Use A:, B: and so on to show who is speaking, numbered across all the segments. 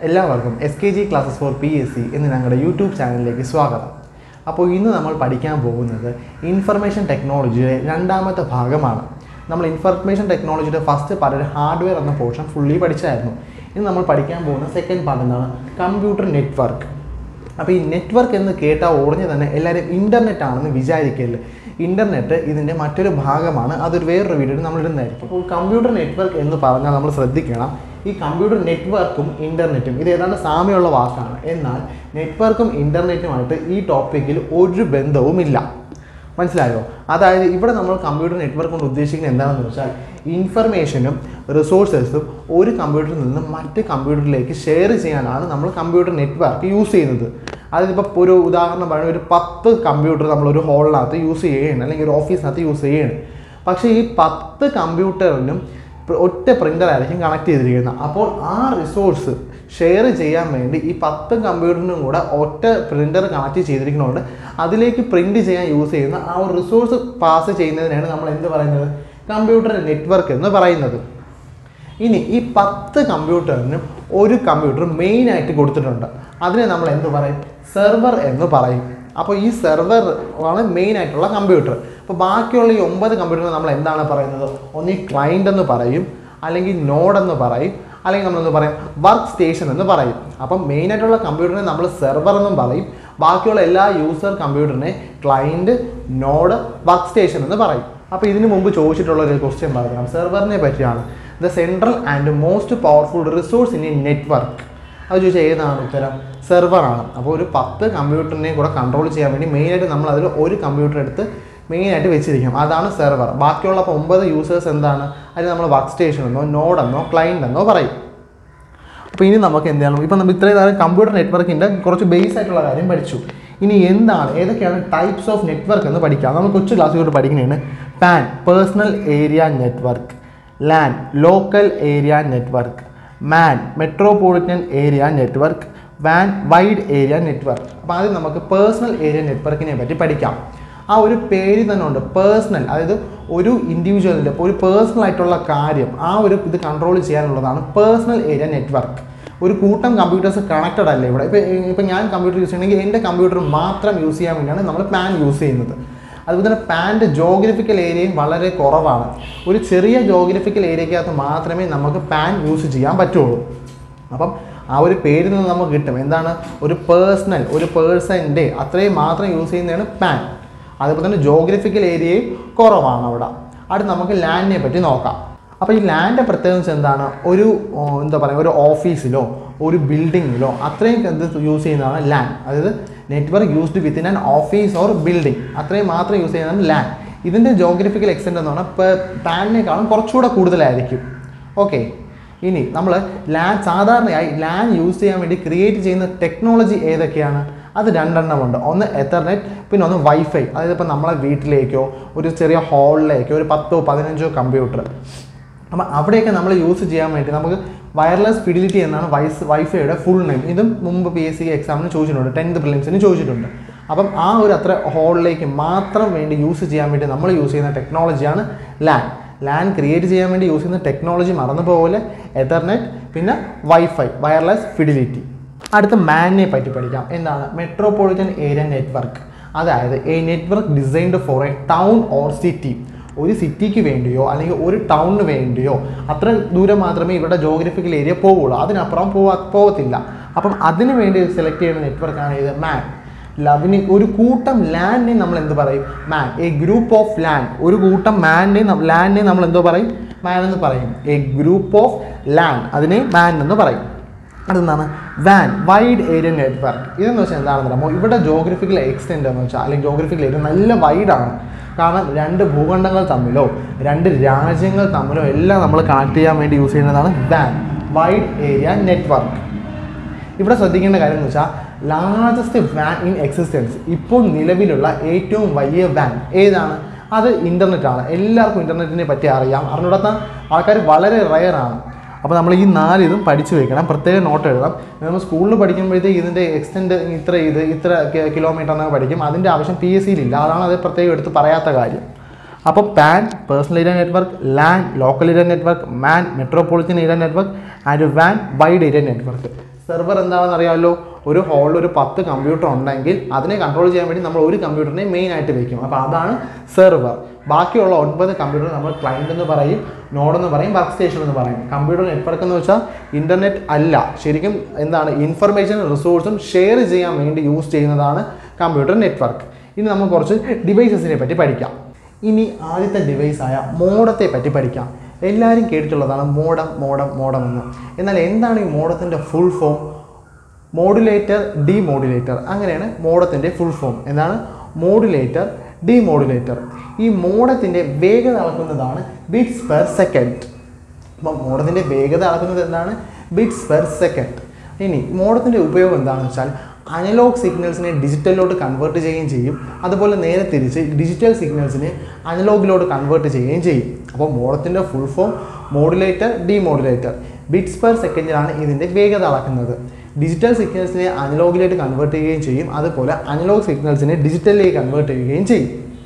A: എല്ലാവർക്കും S K G classes for P S C എന്ന ഞങ്ങളുടെ യൂട്യൂബ് ചാനലിലേക്ക് സ്വാഗതം അപ്പോൾ ഇന്ന് നമ്മൾ പഠിക്കാൻ പോകുന്നത് ഇൻഫർമേഷൻ ടെക്നോളജിയുടെ രണ്ടാമത്തെ ഭാഗമാണ് നമ്മൾ ഇൻഫർമേഷൻ ടെക്നോളജിയുടെ ഫസ്റ്റ് പാർട്ട് ഒരു ഹാർഡ്വെയർ എന്ന പോർഷൻ ഫുള്ളി പഠിച്ചായിരുന്നു ഇന്ന് നമ്മൾ പഠിക്കാൻ പോകുന്ന സെക്കൻഡ് പാർട്ട് എന്താണ് കമ്പ്യൂട്ടർ നെറ്റ്വർക്ക് അപ്പോൾ ഈ നെറ്റ്വർക്ക് എന്ന് കേട്ടാൽ ഉടനെ തന്നെ എല്ലാവരും ഇൻ്റർനെറ്റ് ആണെന്ന് വിചാരിക്കരുത് ഇൻ്റർനെറ്റ് ഇതിൻ്റെ മറ്റൊരു ഭാഗമാണ് അതൊരു വേറൊരു വീഡിയോയിൽ നമ്മൾ ഇടുന്നതായിരിക്കും അപ്പോൾ കമ്പ്യൂട്ടർ നെറ്റ്വർക്ക് എന്ന് പറഞ്ഞാൽ നമ്മൾ ശ്രദ്ധിക്കണം ഈ കമ്പ്യൂട്ടർ നെറ്റ്വർക്കും ഇൻ്റർനെറ്റും ഇത് ഏതാണ്ട് സാമ്യമുള്ള വാക്കാണ് എന്നാൽ നെറ്റ്വർക്കും ഇൻ്റർനെറ്റുമായിട്ട് ഈ ടോപ്പിക്കിൽ ഒരു ബന്ധവുമില്ല മനസ്സിലായോ അതായത് ഇവിടെ നമ്മൾ കമ്പ്യൂട്ടർ നെറ്റ്വർക്ക് കൊണ്ട് ഉദ്ദേശിക്കുന്നത് എന്താണെന്ന് വെച്ചാൽ ഇൻഫർമേഷനും റിസോഴ്സസും ഒരു കമ്പ്യൂട്ടറിൽ നിന്ന് മറ്റ് കമ്പ്യൂട്ടറിലേക്ക് ഷെയർ ചെയ്യാനാണ് നമ്മൾ കമ്പ്യൂട്ടർ നെറ്റ്വർക്ക് യൂസ് ചെയ്യുന്നത് അതായത് ഇപ്പോൾ ഒരു ഉദാഹരണം പറയുന്നത് ഒരു പത്ത് കമ്പ്യൂട്ടർ നമ്മൾ ഒരു ഹോളിനകത്ത് യൂസ് ചെയ്യുകയാണ് അല്ലെങ്കിൽ ഒരു ഓഫീസിനകത്ത് യൂസ് ചെയ്യുകയാണ് പക്ഷേ ഈ പത്ത് കമ്പ്യൂട്ടറിനും പ്ര- ഒറ്റ പ്രിൻ്റർ ആയിരിക്കും കണക്ട് ചെയ്തിരിക്കുന്നത് അപ്പോൾ ആ റിസോഴ്സ് ഷെയർ ചെയ്യാൻ വേണ്ടി ഈ പത്ത് കമ്പ്യൂട്ടറിനും കൂടെ ഒറ്റ പ്രിൻ്റർ കണക്ട് ചെയ്തിരിക്കുന്നതുകൊണ്ട് അതിലേക്ക് പ്രിൻ്റ് ചെയ്യാൻ യൂസ് ചെയ്യുന്ന ആ ഒരു റിസോഴ്സ് പാസ് ചെയ്യുന്നതിനാണ് നമ്മൾ എന്ത് പറയുന്നത് കമ്പ്യൂട്ടർ നെറ്റ്വർക്ക് എന്ന് പറയുന്നത് ഇനി ഈ പത്ത് കമ്പ്യൂട്ടറിനും ഒരു കമ്പ്യൂട്ടർ മെയിൻ ആയിട്ട് കൊടുത്തിട്ടുണ്ട് അതിനെ നമ്മൾ എന്ത് പറയും സെർവർ എന്ന് പറയും അപ്പോൾ ഈ സെർവർ ആണ് മെയിൻ ആയിട്ടുള്ള കമ്പ്യൂട്ടർ അപ്പോൾ ബാക്കിയുള്ള ഈ ഒമ്പത് കമ്പ്യൂട്ടർ നമ്മൾ എന്താണ് പറയുന്നത് ഒന്ന് ഈ ക്ലൈൻ്റ് എന്ന് പറയും അല്ലെങ്കിൽ നോഡ് എന്ന് പറയും അല്ലെങ്കിൽ നമ്മളെന്ന് പറയും വർക്ക് സ്റ്റേഷൻ എന്ന് പറയും അപ്പം മെയിൻ ആയിട്ടുള്ള കമ്പ്യൂട്ടറിനെ നമ്മൾ സെർവർ എന്നും പറയും ബാക്കിയുള്ള എല്ലാ യൂസർ കമ്പ്യൂട്ടറിനെ ക്ലൈൻറ്റ് നോഡ് വർക്ക് സ്റ്റേഷൻ എന്ന് പറയും അപ്പോൾ ഇതിനു മുമ്പ് ചോദിച്ചിട്ടുള്ള ഒരു ക്വസ്റ്റ്യൻ പറയാം സെർവറിനെ പറ്റിയാണ് the central and most powerful resource in a network അത് ചോദിച്ചാൽ ഏതാണ് ഉത്തരം സെർവറാണ് അപ്പോൾ ഒരു പത്ത് കമ്പ്യൂട്ടറിനെ കൂടെ കൺട്രോൾ ചെയ്യാൻ വേണ്ടി മെയിനായിട്ട് നമ്മൾ അതിൽ ഒരു കമ്പ്യൂട്ടർ എടുത്ത് മെയിനായിട്ട് വെച്ചിരിക്കും അതാണ് സെർവർ ബാക്കിയുള്ള അപ്പോൾ ഒമ്പത് യൂസേഴ്സ് എന്താണ് അതിന് നമ്മൾ വർക്ക് സ്റ്റേഷൻ എന്നോ നോഡെന്നോ ക്ലൈൻ്റ് എന്നോ പറയും അപ്പോൾ ഇനി നമുക്ക് എന്ത് ചെയ്യണം ഇപ്പം നമ്മൾ ഇത്രയും നേരം കമ്പ്യൂട്ടർ നെറ്റ്വർക്കിൻ്റെ കുറച്ച് ബേസ് ആയിട്ടുള്ള കാര്യം പഠിച്ചു ഇനി എന്താണ് ഏതൊക്കെയാണ് ടൈപ്സ് ഓഫ് നെറ്റ്വർക്ക് എന്ന് പഠിക്കാം നമ്മൾ കൊച്ചു ക്ലാസ്സിലോട്ട് പഠിക്കുന്നതാണ് PAN personal area network LAN local area network MAN metropolitan area network വാൻ വൈഡ് ഏരിയ നെറ്റ്വർക്ക് അപ്പോൾ ആദ്യം നമുക്ക് പേഴ്സണൽ ഏരിയ നെറ്റ്വർക്കിനെ പറ്റി പഠിക്കാം ആ ഒരു പേര് തന്നെ ഉണ്ട് പേഴ്സണൽ അതായത് ഒരു ഇൻഡിവിജ്വലിൻ്റെ ഒരു പേഴ്സണൽ ആയിട്ടുള്ള കാര്യം ആ ഒരു ഇത് കൺട്രോൾ ചെയ്യാനുള്ളതാണ് പേഴ്സണൽ ഏരിയ നെറ്റ്വർക്ക് ഒരു കൂട്ടം കമ്പ്യൂട്ടേഴ്സ് കണക്റ്റഡ് അല്ലേ ഇവിടെ ഇപ്പോൾ ഇപ്പോൾ ഞാൻ കമ്പ്യൂട്ടർ യൂസ് ചെയ്യണമെങ്കിൽ എൻ്റെ കമ്പ്യൂട്ടർ മാത്രം യൂസ് ചെയ്യാൻ വേണ്ടിയാണ് നമ്മൾ പാൻ യൂസ് ചെയ്യുന്നത് അതുപോലെ തന്നെ പാൻ്റെ ജോഗ്രഫിക്കൽ ഏരിയയും വളരെ കുറവാണ് ഒരു ചെറിയ ജോഗ്രഫിക്കൽ ഏരിയക്കകത്ത് മാത്രമേ നമുക്ക് പാൻ യൂസ് ചെയ്യാൻ പറ്റുള്ളൂ അപ്പം ആ ഒരു പേരിൽ നിന്ന് നമുക്ക് കിട്ടും എന്താണ് ഒരു പേഴ്സണൽ ഒരു പേഴ്സൻ്റെ അത്രയും മാത്രം യൂസ് ചെയ്യുന്നതാണ് പാൻ അതുപോലെ തന്നെ ജോഗ്രഫിക്കൽ ഏരിയയും കുറവാണ് അവിടെ അടുത്ത് നമുക്ക് ലാൻഡിനെ പറ്റി നോക്കാം അപ്പോൾ ഈ ലാൻഡ് പ്രത്യേകത വെച്ചാൽ എന്താണ് ഒരു ഓ, എന്താ പറയുക ഒരു ഓഫീസിലോ ഒരു ബിൽഡിങ്ങിലോ അത്രയും എന്ത് യൂസ് ചെയ്യുന്നതാണ് ലാൻഡ് അതായത് network used within an office or building അത്രയും മാത്രം യൂസ് ചെയ്യുന്നതാണ് ലാൻഡ് ഇതിൻ്റെ ജോഗ്രഫിക്കൽ എക്സ്റ്റെൻറ്റ് എന്ന് പറഞ്ഞാൽ പാനിനേക്കാളും കുറച്ചുകൂടെ കൂടുതലായിരിക്കും ഓക്കെ ഇനി നമ്മൾ ലാൻ സാധാരണയായി ലാൻ യൂസ് ചെയ്യാൻ വേണ്ടി ക്രിയേറ്റ് ചെയ്യുന്ന ടെക്നോളജി ഏതൊക്കെയാണ് അത് രണ്ടെണ്ണമുണ്ട് ഒന്ന് എത്തർനെറ്റ് പിന്നെ ഒന്ന് വൈഫൈ അതായത് ഇപ്പോൾ നമ്മളെ വീട്ടിലേക്കോ ഒരു ചെറിയ ഹാളിലേക്കോ ഒരു പത്തോ പതിനഞ്ചോ കമ്പ്യൂട്ടർ അപ്പം അവിടെയൊക്കെ നമ്മൾ യൂസ് ചെയ്യാൻ വേണ്ടി നമുക്ക് വയർലെസ് ഫിഡിലിറ്റി എന്നാണ് വൈസ് വൈഫൈയുടെ ഫുൾ നെയിം ഇതും മുമ്പ് പി എസ് സി എക്സാമിന് ചോദിച്ചിട്ടുണ്ട് ടെൻത്ത് പ്രിലിംസിന് ചോദിച്ചിട്ടുണ്ട് അപ്പം ആ ഒരു അത്ര ഹോളിലേക്ക് മാത്രം വേണ്ടി യൂസ് ചെയ്യാൻ വേണ്ടി നമ്മൾ യൂസ് ചെയ്യുന്ന ടെക്നോളജിയാണ് ലാൻ ലാൻ ക്രിയേറ്റ് ചെയ്യാൻ വേണ്ടി യൂസ് ചെയ്യുന്ന ടെക്നോളജി മറന്നു പോലെ എതർനെറ്റ് പിന്നെ വൈഫൈ വയർലെസ് ഫിഡിലിറ്റി അടുത്ത മാനിനെ പറ്റി പഠിക്കാം എന്താണ് മെട്രോപൊളിറ്റൻ ഏരിയ നെറ്റ്വർക്ക് അതായത് a network designed for a town or city ഒരു സിറ്റിക്ക് വേണ്ടിയോ അല്ലെങ്കിൽ ഒരു ടൗണിന് വേണ്ടിയോ അത്ര ദൂരം മാത്രമേ ഇവിടെ ജോഗ്രഫിക്കൽ ഏരിയ പോവുള്ളൂ അതിനപ്പുറം പോവാ പോകത്തില്ല അപ്പം അതിന് വേണ്ടി സെലക്ട് ചെയ്യുന്ന നെറ്റ്വർക്കാണ് ഇത് മാൻ ലവിന് ഒരു കൂട്ടം ലാൻഡിനെ നമ്മൾ എന്ത് പറയും MAN a group of LAN ഒരു കൂട്ടം മാനിനെ ലാൻഡിനെ നമ്മൾ എന്തോ പറയും മാൻ എന്ന് പറയും എ ഗ്രൂപ്പ് ഓഫ് ലാൻഡ് അതിനെ മാൻ എന്ന് പറയും അതെന്താണ് വാൻ വൈഡ് ഏരിയ നെറ്റ്വർക്ക് ഇതെന്ന് വെച്ചാൽ എന്താണെന്ന് പറയുമ്പോൾ ഇവിടെ ജോഗ്രഫിക്കൽ എക്സ്റ്റെൻഡ് എന്ന് വെച്ചാൽ അല്ലെങ്കിൽ ജോഗ്രഫിക്കൽ ഏരിയ നല്ല വൈഡാണ് കാരണം രണ്ട് ഭൂഖണ്ഡങ്ങൾ തമ്മിലോ രണ്ട് രാജ്യങ്ങൾ തമ്മിലോ എല്ലാം നമ്മൾ കണക്ട് ചെയ്യാൻ വേണ്ടി യൂസ് ചെയ്യുന്നതാണ് വാൻ വൈഡ് ഏരിയ നെറ്റ്വർക്ക് ഇവിടെ ശ്രദ്ധിക്കേണ്ട കാര്യം എന്ന് വെച്ചാൽ ലാർജസ്റ്റ് വാൻ ഇൻ എക്സിസ്റ്റൻസ് ഇപ്പോൾ നിലവിലുള്ള ഏറ്റവും വലിയ വാൻ ഏതാണ് അത് ഇൻ്റർനെറ്റ് ആണ് എല്ലാവർക്കും ഇൻ്റർനെറ്റിനെ പറ്റി അറിയാം അറിഞ്ഞിടത്ത ആൾക്കാർ വളരെ റയർ ആണ് അപ്പോൾ നമ്മൾ ഈ നാല് ഇതും പഠിച്ചു വെക്കണം പ്രത്യേകം നോട്ട് എഴുതാം നമ്മൾ സ്കൂളിൽ പഠിക്കുമ്പോഴത്തേക്ക് ഇതിൻ്റെ എക്സ്റ്റെൻഡ് ഇത്ര ഇത് ഇത്ര കിലോമീറ്റർ എന്നൊക്കെ പഠിക്കും അതിൻ്റെ ആവശ്യം പി എസ് സിയിലില്ല അതാണ് അത് പ്രത്യേകം എടുത്ത് പറയാത്ത കാര്യം അപ്പോൾ PAN personal area network LAN local area network MAN metropolitan area network and വാൻ വൈഡ് ഏരിയ നെറ്റ്വർക്ക് സെർവർ എന്താണെന്ന് അറിയാമല്ലോ ഒരു ഹോളിൽ ഒരു പത്ത് കമ്പ്യൂട്ടർ ഉണ്ടെങ്കിൽ അതിനെ കൺട്രോൾ ചെയ്യാൻ വേണ്ടി നമ്മൾ ഒരു കമ്പ്യൂട്ടറിനെ മെയിൻ ആയിട്ട് വെക്കും അപ്പോൾ അതാണ് സെർവർ ബാക്കിയുള്ള ഒൻപത് കമ്പ്യൂട്ടർ നമ്മൾ ക്ലയൻറ്റ് എന്ന് പറയും നോഡ് എന്ന് പറയും വർക്ക് സ്റ്റേഷൻ എന്ന് പറയും കമ്പ്യൂട്ടർ നെറ്റ്വർക്ക് എന്ന് വെച്ചാൽ ഇൻ്റർനെറ്റ് അല്ല ശരിക്കും എന്താണ് ഇൻഫർമേഷൻ റിസോഴ്സും ഷെയർ ചെയ്യാൻ വേണ്ടി യൂസ് ചെയ്യുന്നതാണ് കമ്പ്യൂട്ടർ നെറ്റ്വർക്ക് ഇനി നമ്മൾ കുറച്ച് ഡിവൈസസിനെ പറ്റി പഠിക്കാം ഇനി ആദ്യത്തെ ഡിവൈസായ മോഡത്തെ പറ്റി പഠിക്കാം എല്ലാവരും കേട്ടിട്ടുള്ളതാണ് മോഡം മോഡം മോഡം എന്ന് എന്നാൽ എന്താണ് ഈ മോഡത്തിൻ്റെ ഫുൾ ഫോം മോഡുലേറ്റർ ഡിമോഡുലേറ്റർ അങ്ങനെയാണ് മോഡത്തിൻ്റെ ഫുൾ ഫോം എന്താണ് മോഡുലേറ്റർ ഡിമോഡുലേറ്റർ ഈ മോഡത്തിൻ്റെ വേഗത അളക്കുന്നതാണ് ബിറ്റ്സ് പെർ സെക്കൻഡ് അപ്പം മോഡത്തിൻ്റെ വേഗത അളക്കുന്നത് എന്താണ് ബിറ്റ്സ് പെർ സെക്കൻഡ് ഇനി മോഡത്തിൻ്റെ ഉപയോഗം എന്താണെന്ന് വെച്ചാൽ അനലോഗ് സിഗ്നൽസിനെ ഡിജിറ്റലിലോട്ട് കൺവേർട്ട് ചെയ്യുകയും ചെയ്യും അതുപോലെ നേരെ തിരിച്ച് ഡിജിറ്റൽ സിഗ്നൽസിനെ അനലോഗിലോട്ട് കൺവേർട്ട് ചെയ്യുകയും ചെയ്യും അപ്പോൾ മോഡത്തിൻ്റെ full form modulator demodulator bits per സെക്കൻഡിലാണ് ഇതിൻ്റെ വേഗത അളക്കുന്നത് ഡിജിറ്റൽ സിഗ്നൽസിനെ അനലോഗിലേക്ക് കൺവേർട്ട് ചെയ്യുകയും ചെയ്യും അതുപോലെ അനലോഗ് സിഗ്നൽസിനെ ഡിജിറ്റലിലേക്ക് കൺവേർട്ട് ചെയ്യുകയും ചെയ്യും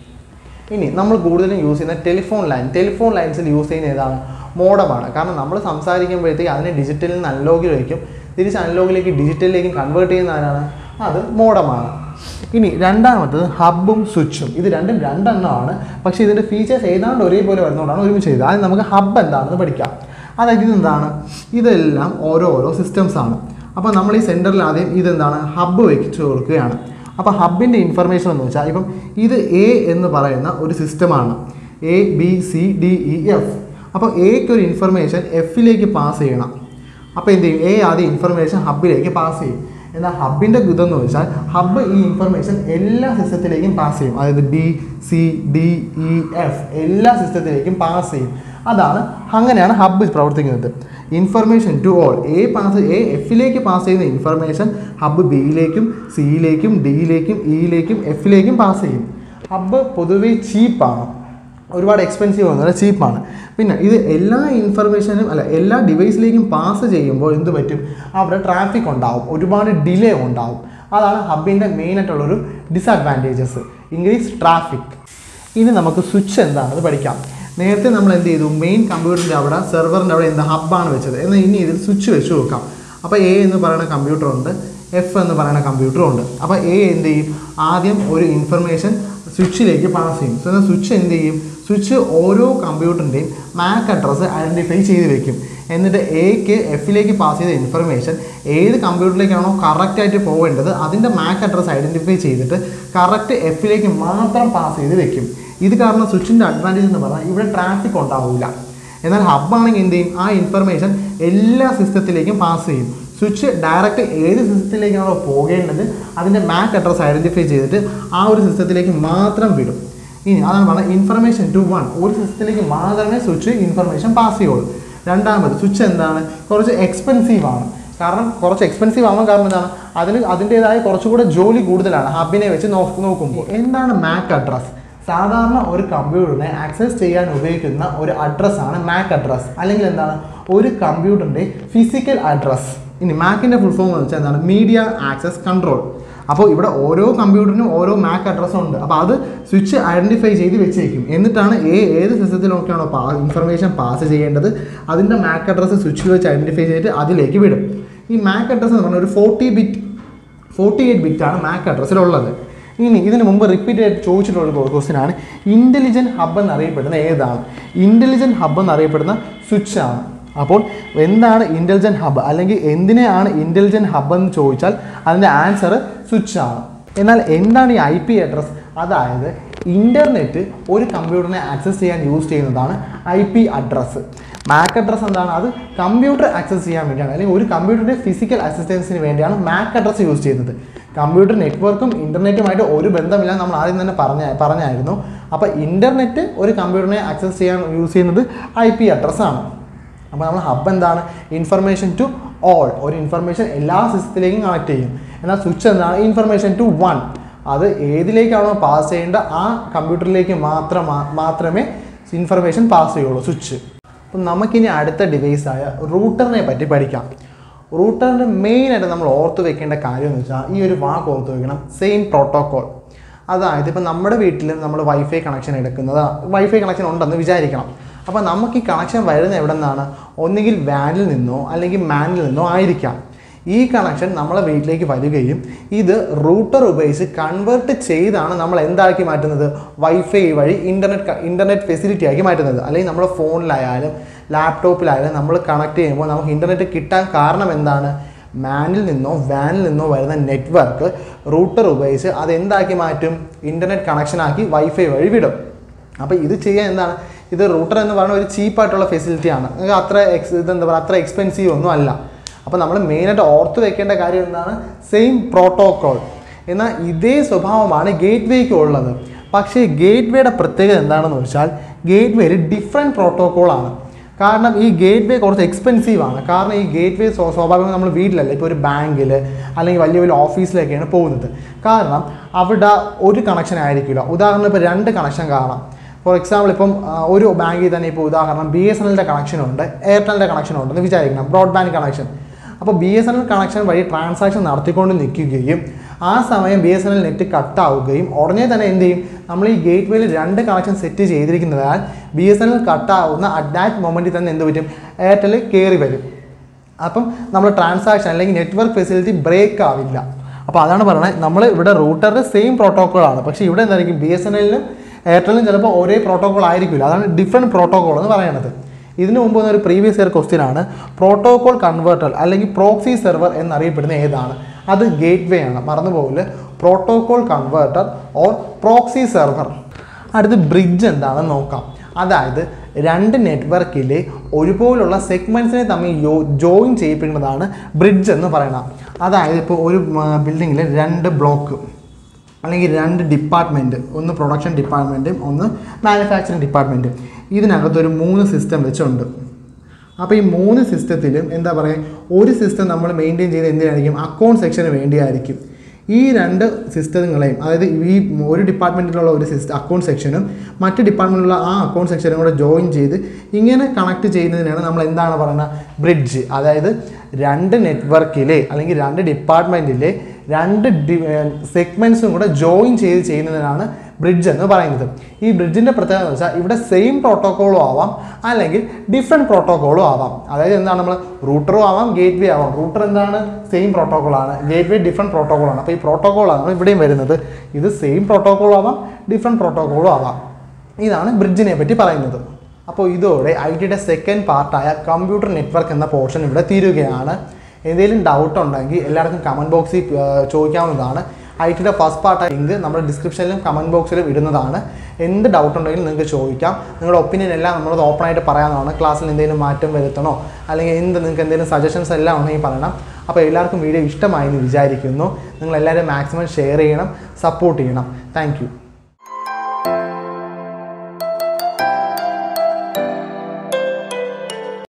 A: ഇനി നമ്മൾ കൂടുതലും യൂസ് ചെയ്യുന്ന ടെലിഫോൺ ലൈൻ ടെലിഫോൺ ലൈൻസിൽ യൂസ് ചെയ്യുന്ന ഏതാണ് മോഡമാണ് കാരണം നമ്മൾ സംസാരിക്കുമ്പോഴത്തേക്ക് അതിനെ ഡിജിറ്റലിൽ നിന്ന് അനലോഗിലേക്കും തിരിച്ച് അനലോഗിലേക്ക് ഡിജിറ്റലിലേക്കും കൺവേർട്ട് ചെയ്യുന്ന ആരാണ് അത് മോഡമാണ് ഇനി രണ്ടാമത്തത് ഹബ്ബും സ്വിച്ചും ഇത് രണ്ടും രണ്ടെണ്ണമാണ് പക്ഷേ ഇതിൻ്റെ ഫീച്ചേഴ്സ് ഏതാണ്ട് ഒരേപോലെ വരുന്നതുകൊണ്ടാണ് ഒരുമിച്ച് ചെയ്തത് ആദ്യം നമുക്ക് ഹബ്ബ് എന്താണെന്ന് പഠിക്കാം അതായത് ഇതെന്താണ് ഇതെല്ലാം ഓരോ ഓരോ സിസ്റ്റംസ് ആണ് അപ്പോൾ നമ്മൾ ഈ സെൻറ്ററിൽ ആദ്യം ഇതെന്താണ് ഹബ്ബ് വെച്ച് കൊടുക്കുകയാണ് അപ്പോൾ ഹബിൻ്റെ ഇൻഫർമേഷൻ എന്ന് വെച്ചാൽ ഇപ്പം ഇത് എ എന്ന് പറയുന്ന ഒരു സിസ്റ്റമാണ് A B C D E F അപ്പോൾ എക്ക് ഒരു ഇൻഫർമേഷൻ എഫിലേക്ക് പാസ് ചെയ്യണം അപ്പോൾ എന്ത് ചെയ്യും എ ആദ്യം ഇൻഫർമേഷൻ ഹബിലേക്ക് പാസ് ചെയ്യും എന്നാൽ ഹബിൻ്റെ ഇതെന്ന് വെച്ചാൽ ഹബ്ബ് ഈ ഇൻഫർമേഷൻ എല്ലാ സിസ്റ്റത്തിലേക്കും പാസ് ചെയ്യും അതായത് B C D E F എല്ലാ സിസ്റ്റത്തിലേക്കും പാസ് ചെയ്യും അതാണ് അങ്ങനെയാണ് ഹബ്ബ് പ്രവർത്തിക്കുന്നത് information to all A pass A എഫിലേക്ക് പാസ് ചെയ്യുന്ന ഇൻഫർമേഷൻ ഹബ്ബ് ബിയിലേക്കും സിയിലേക്കും ഡിയിലേക്കും ഇയിലേക്കും എഫിലേക്കും പാസ് ചെയ്യും ഹബ്ബ് പൊതുവേ ചീപ്പാണ് ഒരുപാട് എക്സ്പെൻസീവ് ഒന്നുമല്ല ചീപ്പാണ് പിന്നെ ഇത് എല്ലാ ഇൻഫർമേഷനും അല്ല എല്ലാ ഡിവൈസിലേക്കും പാസ് ചെയ്യുമ്പോൾ എന്ത് പറ്റും അവിടെ ട്രാഫിക് ഉണ്ടാവും ഒരുപാട് ഡിലേ ഉണ്ടാവും അതാണ് ഹബിൻ്റെ മെയിനായിട്ടുള്ളൊരു ഡിസഡ്വാൻറ്റേജസ് ഇൻക്രീസ് ട്രാഫിക് ഇനി നമുക്ക് സ്വിച്ച് എന്താണെന്ന് പഠിക്കാം നേരത്തെ നമ്മൾ എന്ത് ചെയ്തു മെയിൻ കമ്പ്യൂട്ടറിൻ്റെ അവിടെ സെർവറിൻ്റെ അവിടെ എന്താ ഹബ്ബാണ് വെച്ചത് എന്നാൽ ഇനി ഇതിൽ സ്വിച്ച് വെച്ച് നോക്കാം അപ്പോൾ എ എന്ന് പറയുന്ന കമ്പ്യൂട്ടർ ഉണ്ട് എഫ് എന്ന് പറയുന്ന കമ്പ്യൂട്ടറും ഉണ്ട് അപ്പോൾ എ എന്ത് ചെയ്യും ആദ്യം ഒരു ഇൻഫർമേഷൻ സ്വിച്ചിലേക്ക് പാസ് ചെയ്യും സോ എന്നാൽ സ്വിച്ച് എന്ത് ചെയ്യും സ്വിച്ച് ഓരോ കമ്പ്യൂട്ടറിൻ്റെയും മാക് അഡ്രസ്സ് ഐഡൻറ്റിഫൈ ചെയ്ത് വെക്കും എന്നിട്ട് എക്ക് എഫിലേക്ക് പാസ് ചെയ്ത ഇൻഫർമേഷൻ ഏത് കമ്പ്യൂട്ടറിലേക്കാണോ കറക്റ്റായിട്ട് പോകേണ്ടത് അതിൻ്റെ മാക് അഡ്രസ്സ് ഐഡൻറ്റിഫൈ ചെയ്തിട്ട് കറക്റ്റ് എഫിലേക്ക് മാത്രം പാസ് ചെയ്ത് വെക്കും ഇത് കാരണം സ്വിച്ചിൻ്റെ അഡ്വാൻറ്റേജ് എന്ന് പറഞ്ഞാൽ ഇവിടെ ട്രാഫിക് ഉണ്ടാവില്ല എന്നാൽ ഹബ്ബാണെങ്കിൽ എന്ത് ചെയ്യും ആ ഇൻഫർമേഷൻ എല്ലാ സിസ്റ്റത്തിലേക്കും പാസ് ചെയ്യും സ്വിച്ച് ഡയറക്റ്റ് ഏത് സിസ്റ്റത്തിലേക്കാണോ പോകേണ്ടത് അതിൻ്റെ മാക് അഡ്രസ്സ് ഐഡൻറ്റിഫൈ ചെയ്തിട്ട് ആ ഒരു സിസ്റ്റത്തിലേക്ക് മാത്രം വിടും ഇനി അതാണ് പറഞ്ഞത് ഇൻഫർമേഷൻ ടു വൺ ഒരു സിസ്റ്റത്തിലേക്ക് മാത്രമേ സ്വിച്ച് ഇൻഫർമേഷൻ പാസ് ചെയ്യുള്ളൂ രണ്ടാമത് സ്വിച്ച് എന്താണ് കുറച്ച് എക്സ്പെൻസീവ് ആണ് കാരണം കുറച്ച് എക്സ്പെൻസീവ് ആവാൻ കാരണം എന്താണ് അതിന് അതിൻ്റേതായ കുറച്ചുകൂടെ ജോലി കൂടുതലാണ് ഹബിനെ വെച്ച് നോ നോക്കുമ്പോൾ എന്താണ് മാക് അഡ്രസ്സ് സാധാരണ ഒരു കമ്പ്യൂട്ടറിനെ ആക്സസ് ചെയ്യാൻ ഉപയോഗിക്കുന്ന ഒരു അഡ്രസ്സാണ് മാക് അഡ്രസ്സ് അല്ലെങ്കിൽ എന്താണ് ഒരു കമ്പ്യൂട്ടറിൻ്റെ ഫിസിക്കൽ അഡ്രസ്സ് ഇനി മാക്കിൻ്റെ ഫുൾ ഫോം എന്ന് വെച്ചാൽ എന്താണ് മീഡിയ ആക്സസ് കൺട്രോൾ അപ്പോൾ ഇവിടെ ഓരോ കമ്പ്യൂട്ടറിനും ഓരോ മാക് അഡ്രസ്സും ഉണ്ട് അപ്പോൾ അത് സ്വിച്ച് ഐഡൻറ്റിഫൈ ചെയ്ത് വെച്ചേക്കും എന്നിട്ടാണ് ഏ ഏത് സിസ്റ്റത്തിലൊക്കെയാണോ പാ ഇൻഫർമേഷൻ പാസ് ചെയ്യേണ്ടത് അതിൻ്റെ മാക് അഡ്രസ്സ് സ്വിച്ചിൽ വെച്ച് ഐഡൻറ്റിഫൈ ചെയ്തിട്ട് അതിലേക്ക് വിടും ഈ മാക് അഡ്രസ്സ് എന്ന് പറഞ്ഞാൽ ഒരു ഫോർട്ടി ബിറ്റ് ഫോർട്ടി എയ്റ്റ് ബിറ്റാണ് മാക് അഡ്രസ്സിലുള്ളത് ഇനി ഇതിന് മുമ്പ് റിപ്പീറ്റ് ആയിട്ട് ചോദിച്ചിട്ടുള്ള ക്വസ്റ്റ്യൻ ആണ് ഇൻ്റലിജൻറ്റ് ഹബ്ബ് എന്നറിയപ്പെടുന്ന ഏതാണ് ഇൻ്റലിജൻറ്റ് ഹബ്ബ് എന്നറിയപ്പെടുന്ന സ്വിച്ച് ആണ് അപ്പോൾ എന്താണ് ഇൻ്റലിജൻറ്റ് ഹബ്ബ് അല്ലെങ്കിൽ എന്തിനെയാണ് ഇൻ്റലിജൻറ്റ് ഹബ്ബ് എന്ന് ചോദിച്ചാൽ അതിൻ്റെ ആൻസർ സ്വിച്ച് ആണ് എന്നാൽ എന്താണ് ഈ ഐ പി അഡ്രസ് അതായത് ഇൻ്റർനെറ്റ് ഒരു കമ്പ്യൂട്ടറിനെ ആക്സസ് ചെയ്യാൻ യൂസ് ചെയ്യുന്നതാണ് I P address MAC address എന്താണ് അത് കമ്പ്യൂട്ടർ ആക്സസ് ചെയ്യാൻ വേണ്ടിയാണ് അല്ലെങ്കിൽ ഒരു കമ്പ്യൂട്ടറിൻ്റെ ഫിസിക്കൽ അസിസ്റ്റൻസിന് വേണ്ടിയാണ് മാക് അഡ്രസ്സ് യൂസ് ചെയ്യുന്നത് കമ്പ്യൂട്ടർ നെറ്റ്വർക്കും ഇൻ്റർനെറ്റുമായിട്ട് ഒരു ബന്ധമില്ല നമ്മൾ ആദ്യം തന്നെ പറഞ്ഞ പറഞ്ഞായിരുന്നു അപ്പോൾ ഇൻ്റർനെറ്റ് ഒരു കമ്പ്യൂട്ടറിനെ ആക്സസ് ചെയ്യാൻ യൂസ് ചെയ്യുന്നത് ഐ പി അഡ്രസ്സാണ് അപ്പോൾ നമ്മൾ ഹബ് എന്താണ് ഇൻഫർമേഷൻ ടു ഓൾ ഒരു ഇൻഫർമേഷൻ എല്ലാ സിസ്റ്റത്തിലേക്കും കണക്ട് ചെയ്യും എന്നാൽ സ്വിച്ച് എന്താണ് ഇൻഫർമേഷൻ ടു വൺ അത് ഏതിലേക്കാണോ പാസ് ചെയ്യേണ്ട ആ കമ്പ്യൂട്ടറിലേക്ക് മാത്രം മാത്രമേ ഇൻഫർമേഷൻ പാസ് ചെയ്യുള്ളൂ സ്വിച്ച് അപ്പം നമുക്കിനി അടുത്ത ഡിവൈസായ റൂട്ടറിനെ പറ്റി പഠിക്കാം റൂട്ടറിൻ്റെ മെയിനായിട്ട് നമ്മൾ ഓർത്ത് വെക്കേണ്ട കാര്യം എന്ന് വെച്ചാൽ ഈ ഒരു വാക്ക് ഓർത്ത് വെക്കണം സെയിം പ്രോട്ടോകോൾ അതായത് ഇപ്പം നമ്മുടെ വീട്ടിൽ നമ്മൾ വൈഫൈ കണക്ഷൻ എടുക്കുന്നത് വൈഫൈ കണക്ഷൻ ഉണ്ടെന്ന് വിചാരിക്കണം അപ്പോൾ നമുക്ക് ഈ കണക്ഷൻ വരുന്ന എവിടെ നിന്നാണ് ഒന്നുകിൽ വാനിൽ നിന്നോ അല്ലെങ്കിൽ മാനിൽ നിന്നോ ആയിരിക്കാം ഈ കണക്ഷൻ നമ്മളെ വീട്ടിലേക്ക് വരികയും ഇത് റൂട്ടർ ഉപയോഗിച്ച് കൺവേർട്ട് ചെയ്താണ് നമ്മൾ എന്താക്കി മാറ്റുന്നത് വൈഫൈ വഴി ഇൻ്റർനെറ്റ് ഇൻ്റർനെറ്റ് ഫെസിലിറ്റി ആക്കി മാറ്റുന്നത് അല്ലെങ്കിൽ നമ്മുടെ ഫോണിലായാലും ലാപ്ടോപ്പിലായാലും നമ്മൾ കണക്ട് ചെയ്യുമ്പോൾ നമുക്ക് ഇൻ്റർനെറ്റ് കിട്ടാൻ കാരണം എന്താണ് മാനിൽ നിന്നോ വാനിൽ നിന്നോ വരുന്ന നെറ്റ്വർക്ക് റൂട്ടർ ഉപയോഗിച്ച് അത് എന്താക്കി മാറ്റും ഇൻ്റർനെറ്റ് കണക്ഷനാക്കി വൈഫൈ വഴി വിടും അപ്പോൾ ഇത് ചെയ്യാൻ എന്താണ് ഇത് റൂട്ടർ എന്ന് പറയുന്ന ഒരു ചീപ്പായിട്ടുള്ള ഫെസിലിറ്റിയാണ് നിങ്ങൾക്ക് അത്ര എക്സ് ഇതെന്താ പറയുക അത്ര എക്സ്പെൻസീവ് ഒന്നും അല്ല അപ്പോൾ നമ്മൾ മെയിനായിട്ട് ഓർത്ത് വെക്കേണ്ട കാര്യം എന്താണ് സെയിം പ്രോട്ടോകോൾ എന്നാൽ ഇതേ സ്വഭാവമാണ് ഗേറ്റ് വേക്ക് ഉള്ളത് പക്ഷേ ഗേറ്റ് വേയുടെ പ്രത്യേകത എന്താണെന്ന് വെച്ചാൽ ഗേറ്റ് വേയിൽ ഡിഫറെൻറ്റ് പ്രോട്ടോകോളാണ് കാരണം ഈ ഗേറ്റ് വേ കുറച്ച് എക്സ്പെൻസീവ് ആണ് കാരണം ഈ ഗേറ്റ് വേ സ്വാഭാവികം നമ്മൾ വീട്ടിലല്ല ഇപ്പോൾ ഒരു ബാങ്കിൽ അല്ലെങ്കിൽ വലിയ വലിയ ഓഫീസിലൊക്കെയാണ് പോകുന്നത് കാരണം അവിടെ ഒരു കണക്ഷൻ ആയിരിക്കില്ല ഉദാഹരണം ഇപ്പോൾ രണ്ട് കണക്ഷൻ കാണാം ഫോർ എക്സാമ്പിൾ ഇപ്പം ആ, ഒരു ബാങ്കിൽ തന്നെ ഇപ്പോൾ ഉദാഹരണം ബി എസ് എൻ എല്ലിൻ്റെ കണക്ഷനുണ്ട് എയർടെലിൻ്റെ കണക്ഷൻ ഉണ്ടെന്ന് വിചാരിക്കണം ബ്രോഡ്ബാൻഡ് കണക്ഷൻ അപ്പോൾ B S N L connection വഴി ട്രാൻസാക്ഷൻ നടത്തിക്കൊണ്ട് നിൽക്കുകയും ആ സമയം B S N L net കട്ടാവുകയും ഉടനെ തന്നെ എന്ത് ചെയ്യും നമ്മൾ ഈ ഗേറ്റ് വേയിൽ രണ്ട് കണക്ഷൻ സെറ്റ് ചെയ്തിരിക്കുന്നതിനാൽ ബി എസ് എൻ എൽ കട്ടാവുന്ന അറ്റ് ദാറ്റ് മൊമെൻറ്റിൽ തന്നെ എന്ത് പറ്റും എയർടെൽ കയറി വരും അപ്പം നമ്മൾ ട്രാൻസാക്ഷൻ അല്ലെങ്കിൽ നെറ്റ്വർക്ക് ഫെസിലിറ്റി ബ്രേക്ക് ആവില്ല അപ്പോൾ അതാണ് പറയുന്നത് നമ്മൾ ഇവിടെ റൂട്ടറിൻ്റെ സെയിം പ്രോട്ടോക്കോളാണ് പക്ഷേ ഇവിടെ എന്തായിരിക്കും ബി എസ് എൻ എല്ലിനും എയർടെലിനും ചിലപ്പോൾ ഒരേ പ്രോട്ടോക്കോൾ ആയിരിക്കില്ല അതാണ് ഡിഫറെൻറ്റ് പ്രോട്ടോക്കോൾ എന്ന് പറയുന്നത് ഇതിനു മുമ്പ് വന്ന ഒരു പ്രീവിയസ് ഇയർ ക്വസ്റ്റ്യൻ ആണ് പ്രോട്ടോകോൾ കൺവേർട്ടർ അല്ലെങ്കിൽ പ്രോക്സി സെർവർ എന്നറിയപ്പെടുന്ന ഏതാണ് അത് ഗേറ്റ് വേ ആണ് മറന്നുപോകില്ല protocol converter or proxy server അടുത്ത് ബ്രിഡ്ജ് എന്താണെന്ന് നോക്കാം അതായത് രണ്ട് നെറ്റ്വർക്കിലെ ഒരുപോലുള്ള സെഗ്മെൻറ്റ്സിനെ തമ്മിൽ യോ ജോയിൻ ചെയ്യിപ്പിക്കുന്നതാണ് ബ്രിഡ്ജ് എന്ന് പറയുന്നത് അതായത് ഇപ്പോൾ ഒരു ബിൽഡിങ്ങിൽ രണ്ട് ബ്ലോക്ക് അല്ലെങ്കിൽ രണ്ട് ഡിപ്പാർട്ട്മെൻറ്റ് ഒന്ന് പ്രൊഡക്ഷൻ ഡിപ്പാർട്ട്മെൻറ്റും ഒന്ന് മാനുഫാക്ചറിങ് ഡിപ്പാർട്ട്മെൻറ്റ് ഇതിനകത്തൊരു മൂന്ന് സിസ്റ്റം വെച്ചുണ്ട് അപ്പോൾ ഈ മൂന്ന് സിസ്റ്റത്തിലും എന്താ പറയുക ഒരു സിസ്റ്റം നമ്മൾ മെയിൻറ്റെയിൻ ചെയ്ത് എന്തിനായിരിക്കും അക്കൗണ്ട് സെക്ഷന് വേണ്ടിയായിരിക്കും ഈ രണ്ട് സിസ്റ്റങ്ങളെയും അതായത് ഈ ഒരു ഡിപ്പാർട്ട്മെൻറ്റിലുള്ള ഒരു സിസ്റ്റം അക്കൗണ്ട് സെക്ഷനും മറ്റ് ഡിപ്പാർട്ട്മെൻറ്റിലുള്ള ആ അക്കൗണ്ട് സെക്ഷനും കൂടെ ജോയിൻ ചെയ്ത് ഇങ്ങനെ കണക്ട് ചെയ്യുന്നതിനാണ് നമ്മൾ എന്താണ് പറയുന്നത് ബ്രിഡ്ജ് അതായത് രണ്ട് നെറ്റ്വർക്കിലെ അല്ലെങ്കിൽ രണ്ട് ഡിപ്പാർട്ട്മെൻറ്റിലെ രണ്ട് ഡി സെഗ്മെൻറ്റ്സും കൂടെ ജോയിൻ ചെയ്ത് ചെയ്യുന്നതിനാണ് ബ്രിഡ്ജ് എന്ന് പറയുന്നത് ഈ ബ്രിഡ്ജിൻ്റെ പ്രത്യേകത എന്ന് വെച്ചാൽ ഇവിടെ സെയിം പ്രോട്ടോക്കോളും ആവാം അല്ലെങ്കിൽ ഡിഫറെൻറ്റ് പ്രോട്ടോക്കോളും ആവാം അതായത് എന്താണ് നമ്മൾ റൂട്ടറും ആവാം ഗേറ്റ് വേ ആവാം റൂട്ടർ എന്താണ് സെയിം പ്രോട്ടോക്കോളാണ് ഗേറ്റ് വേ ഡിഫറെൻറ്റ് പ്രോട്ടോക്കോളാണ് അപ്പോൾ ഈ പ്രോട്ടോക്കോളാണ് ഇവിടെയും വരുന്നത് ഇത് സെയിം പ്രോട്ടോക്കോളും ആവാം ഡിഫറെൻറ്റ് പ്രോട്ടോക്കോളും ആവാം ഇതാണ് ബ്രിഡ്ജിനെ പറ്റി പറയുന്നത് അപ്പോൾ ഇതോടെ ഐ ടിയുടെ സെക്കൻഡ് പാർട്ടായ കമ്പ്യൂട്ടർ നെറ്റ്വർക്ക് എന്ന പോർഷൻ ഇവിടെ തീരുകയാണ് എന്തെങ്കിലും ഡൗട്ട് ഉണ്ടെങ്കിൽ എല്ലാവർക്കും കമൻറ്റ് ബോക്സിൽ ചോദിക്കാവുന്നതാണ് ഐ ടിയുടെ ഫസ്റ്റ് പാർട്ട് ലിങ്ക് നമ്മുടെ ഡിസ്ക്രിപ്ഷനിലും കമൻറ്റ് ബോക്സിലും ഇടുന്നതാണ് എന്ത് ഡൗട്ട് ഉണ്ടെങ്കിലും നിങ്ങൾക്ക് ചോദിക്കാം നിങ്ങളുടെ ഒപ്പീനിയൻ എല്ലാം നമ്മളത് ഓപ്പണായിട്ട് പറയാവുന്നതാണ് ക്ലാസ്സിൽ എന്തെങ്കിലും മാറ്റം വരുത്തണോ അല്ലെങ്കിൽ എന്ത് നിങ്ങൾക്ക് എന്തെങ്കിലും സജഷൻസ് എല്ലാം ഉണ്ടെങ്കിൽ പറയണം അപ്പോൾ എല്ലാവർക്കും വീഡിയോ ഇഷ്ടമായി എന്ന് വിചാരിക്കുന്നു നിങ്ങൾ എല്ലാവരും മാക്സിമം ഷെയർ ചെയ്യണം സപ്പോർട്ട് ചെയ്യണം താങ്ക്